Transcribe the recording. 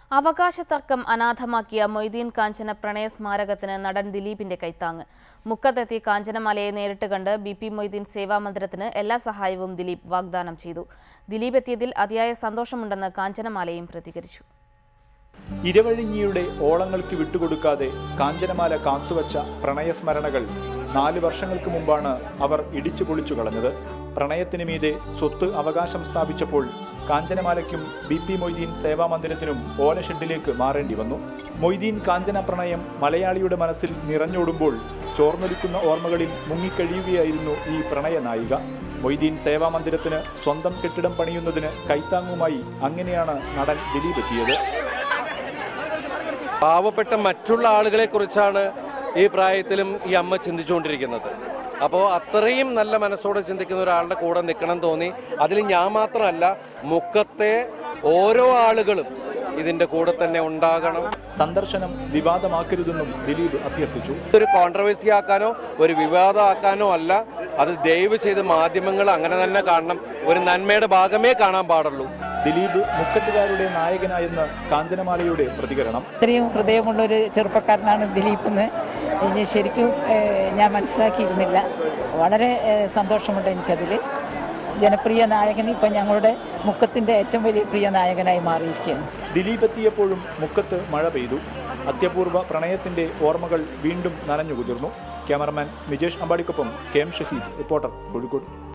അവകാശ തർക്കം അനാഥമാക്കിയ മൊയ്തീൻ കാഞ്ചന പ്രണയ സ്മാരകത്തിന് നടൻ ദിലീപിന്റെ കൈത്താങ്ങ് മുക്കത്തെത്തി കാഞ്ചനമാലയെ നേരിട്ട് കണ്ട് ബി പി മൊയ്തീൻ സേവാമന്ദിരത്തിന് എല്ലാ സഹായവും ദിലീപ് വാഗ്ദാനം ചെയ്തു ദിലീപ് എത്തിയതിൽ അതിയായ സന്തോഷമുണ്ടെന്ന് കാഞ്ചനമാലയും പ്രതികരിച്ചു ഇരവഴിഞ്ഞിയുടെ ഓളങ്ങൾക്ക് വിട്ടുകൊടുക്കാതെ കാഞ്ചനമാല കാത്തുവച്ച പ്രണയസ്മരണകൾ നാല് വർഷങ്ങൾക്ക് മുമ്പാണ് അവർ ഇടിച്ചു പൊളിച്ചു കളഞ്ഞത് പ്രണയത്തിന് മീതെ സ്വത്ത് അവകാശം സ്ഥാപിച്ചപ്പോൾ കാഞ്ചനമാലയ്ക്കും ബി പി മൊയ്തീൻ സേവാ മന്ദിരത്തിനും ഓലഷെഡിലേക്ക് മാറേണ്ടി വന്നു മൊയ്തീൻ കാഞ്ചന പ്രണയം മലയാളിയുടെ മനസ്സിൽ നിറഞ്ഞോടുമ്പോൾ ചോർന്നൊലിക്കുന്ന ഓർമ്മകളിൽ മുങ്ങിക്കഴിയുകയായിരുന്നു ഈ പ്രണയ നായിക മൊയ്തീൻ സേവാ മന്ദിരത്തിന് സ്വന്തം കെട്ടിടം പണിയുന്നതിന് കൈത്താങ്ങുമായി അങ്ങനെയാണ് നടൻ ദിലീപ് എത്തിയത് പാവപ്പെട്ട മറ്റുള്ള ആളുകളെ കുറിച്ചാണ് ഈ പ്രായത്തിലും ഈ അമ്മ ചിന്തിച്ചുകൊണ്ടിരിക്കുന്നത് അപ്പോൾ അത്രയും നല്ല മനസ്സോടെ ചിന്തിക്കുന്ന ഒരാളുടെ കൂടെ നിൽക്കണം തോന്നി അതിൽ ഞാൻ മാത്രമല്ല മുക്കത്തെ ഓരോ ആളുകളും ഇതിൻ്റെ കൂടെ തന്നെ ഉണ്ടാകണം സന്ദർശനം വിവാദമാക്കരുതെന്നും ദിലീപ് അഭ്യർത്ഥിച്ചു ഇതൊരു കോൺട്രവേഴ്സി ആക്കാനോ ഒരു വിവാദമാക്കാനോ അല്ല അത് ദയവ് ചെയ്ത് മാധ്യമങ്ങൾ അങ്ങനെ തന്നെ കാണണം ഒരു നന്മയുടെ ഭാഗമേ കാണാൻ പാടുള്ളൂ ദിലീപ് മുക്കത്തുകാരുടെ നായകനായെന്ന് കാഞ്ചനമാലയുടെ പ്രതികരണം ഇത്രയും ഹൃദയമുള്ളൊരു ചെറുപ്പക്കാരനാണ് ദിലീപ് എന്ന് ഇനി ശരിക്കും ഏഹ്, ഞാൻ മനസ്സിലാക്കിയിരുന്നില്ല വളരെ ഏഹ്, സന്തോഷമുണ്ട് എനിക്കതിൽ ജനപ്രിയ നായകൻ ഇപ്പം ഞങ്ങളുടെ മുക്കത്തിൻ്റെ ഏറ്റവും വലിയ പ്രിയ നായകനായി മാറിയിരിക്കുകയാണ് ദിലീപ് എത്തിയപ്പോഴും മുക്കത്ത് മഴ പെയ്തു അത്യപൂർവ പ്രണയത്തിന്റെ ഓർമ്മകൾ വീണ്ടും നനഞ്ഞുകുതിർന്നു ക്യാമറമാൻ മിജേഷ് അമ്പാടിക്കൊപ്പം K M Shaheed reporter Kozhikode